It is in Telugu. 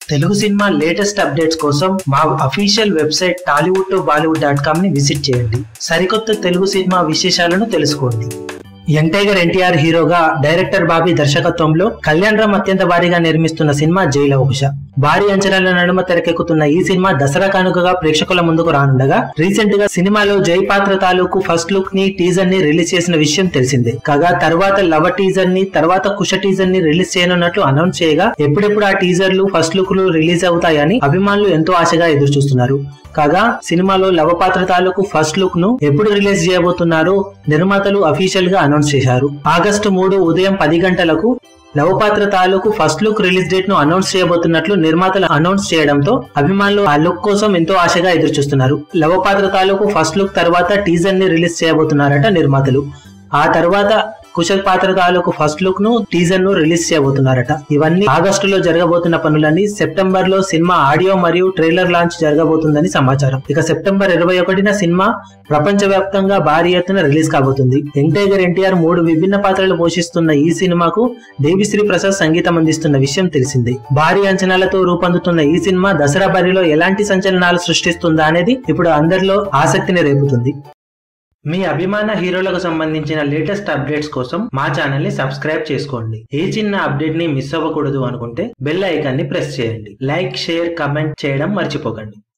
తెలుగు సినిమా లేటెస్ట్ అప్డేట్స్ కోసం మా official website Tollywood to Bollywood dot com ని విజిట్ చేయండి సరికొత్త తెలుగు సినిమా విశేషాలను తెలుసుకోండి యంగ్ టైగర్ ఎన్టీఆర్ హీరోగా డైరెక్టర్ బాబీ దర్శకత్వంలో కళ్యాణ్ రామ్ అత్యంత భారీగా నిర్మిస్తున్న సినిమా జైలవకుశ భారీ అంచనాల నడుమ తెరకెక్కుతున్న ఈ సినిమా దసరా కానుకగా ప్రేక్షకుల ముందుకు రానుండగా రీసెంట్ గా సినిమాలో జై పాత్ర తాలూకు ఫస్ట్ లుక్ ని టీజర్ ని రిలీజ్ చేసిన విషయం తెలిసిందే కాగా తర్వాత లవ టీజర్ ని తర్వాత కుష టీజర్ ని రిలీజ్ చేయనున్నట్లు అనౌన్స్ చేయగా ఎప్పుడెప్పుడు ఆ టీజర్లు ఫస్ట్ లుక్ లు రిలీజ్ అవుతాయని అభిమానులు ఎంతో ఆశగా ఎదురు చూస్తున్నారు కాగా సినిమాలో లవ పాత్ర తాలూకు ఫస్ట్ లుక్ ను ఎప్పుడు రిలీజ్ చేయబోతున్నారో నిర్మాతలు అఫీషియల్ గా అనౌన్స్ చేశారు ఆగస్టు మూడు ఉదయం పది గంటలకు లవపాత్ర తాలూకు ఫస్ట్ లుక్ రిలీజ్ డేట్ ను అనౌన్స్ చేయబోతున్నట్లు నిర్మాతలు అనౌన్స్ చేయడంతో అభిమానులు ఆ లుక్ కోసం ఎంతో ఆశగా ఎదురు చూస్తున్నారు లవపాత్ర తాలూకు ఫస్ట్ లుక్ తర్వాత టీజర్ ని రిలీజ్ చేయబోతున్నారట నిర్మాతలు ఆ తర్వాత కుశల్ పాత్ర తాలూకు ఫస్ట్ లుక్ ను టీజర్ ను రిలీజ్ చేయబోతున్నారట ఇవన్నీ ఆగస్టులో జరగబోతున్న పనులన్నీ సెప్టెంబర్ లో సినిమా ఆడియో మరియు ట్రైలర్ లాంచ్ జరగబోతుందని సమాచారం ఇక సెప్టెంబర్ ఇరవై ఒకటిన సినిమా ప్రపంచ వ్యాప్తంగా భారీ ఎత్తున రిలీజ్ కాబోతుంది యంగ్ టైగర్ ఎన్టీఆర్ మూడు విభిన్న పాత్రలు పోషిస్తున్న ఈ సినిమాకు దేవిశ్రీ ప్రసాద్ సంగీతం అందిస్తున్న విషయం తెలిసిందే భారీ అంచనాలతో రూపొందుతున్న ఈ సినిమా దసరా బరిలో ఎలాంటి సంచలనాలు సృష్టిస్తుందా అనేది ఇప్పుడు అందరిలో ఆసక్తిని రేపుతుంది మీ అభిమాన హీరోలకు సంబంధించిన లేటెస్ట్ అప్డేట్స్ కోసం మా ఛానల్ ని సబ్స్క్రైబ్ చేసుకోండి ఏ చిన్న అప్డేట్ ని మిస్ అవ్వకూడదు అనుకుంటే బెల్ ఐకాన్ ని ప్రెస్ చేయండి లైక్ షేర్ కమెంట్ చేయడం మర్చిపోకండి